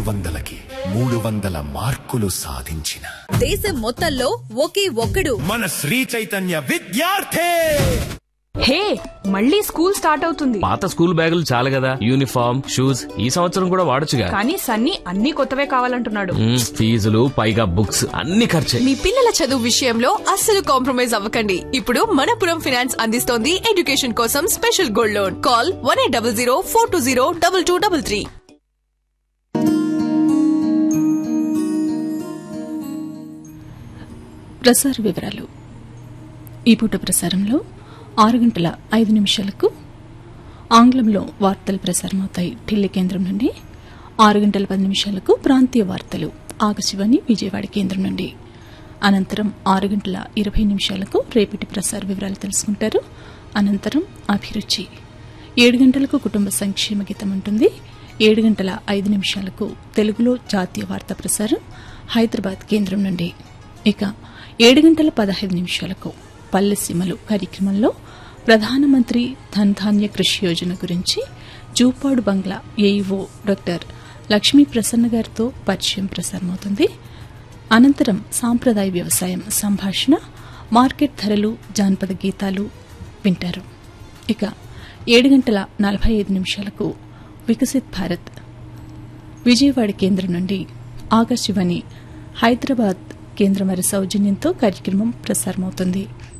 వందలకి మూడు వందల మార్కులు సాధించిన దేశం మొత్తంలో ఒకే ఒక్కడు మన శ్రీ చైతన్య విద్యార్థి హే మళ్ళీ స్కూల్ స్టార్ట్ అవుతుంది పాత స్కూల్ బ్యాగులు చాలు కదా యూనిఫామ్ షూస్ ఈ సంవత్సరం కూడా వాడొచ్చుగా కానీ సన్నీ అన్ని కొత్తవే కావాలంటున్నాడు మ్మ్, ఫీజులు పైగా బుక్స్ అన్ని ఖర్చే మీ పిల్లల చదువు విషయంలో అస్సలు కాంప్రమైజ్ అవ్వకండి ఇప్పుడు మనపురం ఫినాన్స్ అందిస్తోంది ఎడ్యుకేషన్ కోసం special gold loan call one eight double zero four two zero double two double three ప్రసార వివరాలు ఈ పూట ప్రసారంలో ఆరు గంటల ఐదు నిమిషాలకు ఆంగ్లంలో వార్తలు ప్రసారమవుతాయి ఢిల్లీ కేంద్రం నుండి ఆరు గంటల పది నిమిషాలకు ప్రాంతీయ వార్తలు ఆకాశవాణి విజయవాడ కేంద్రం నుండి అనంతరం ఆరు గంటల ఇరవై నిమిషాలకు రేపటి ప్రసార వివరాలు తెలుసుకుంటారు అనంతరం అభిరుచి ఏడు గంటలకు కుటుంబ సంక్షేమ గీతం ఉంటుంది ఏడు గంటల ఐదు నిమిషాలకు తెలుగులో జాతీయ వార్తా ప్రసారం హైదరాబాద్ కేంద్రం నుండి ఇక ఏడు గంటల పదహైదు నిమిషాలకు పల్లె సీమలు కార్యక్రమంలో ప్రధానమంత్రి ధన్ ధాన్య కృషి యోజన గురించి జూపాడు బంగ్లా ఏఈఓ డాక్టర్ లక్ష్మీ ప్రసన్న గారితో పరిచయం ప్రసారమవుతుంది అనంతరం సాంప్రదాయ వ్యవసాయం సంభాషణ మార్కెట్ ధరలు జానపద గీతాలు వింటారు ఇక ఏడు గంటల నలభై ఐదు నిమిషాలకు వికసిత్ భారత్ విజయవాడ కేంద్రం నుండి ఆకాశవాణి హైదరాబాద్ కేంద్రం వారి సౌజన్యంతో కార్యక్రమం ప్రసారమవుతుంది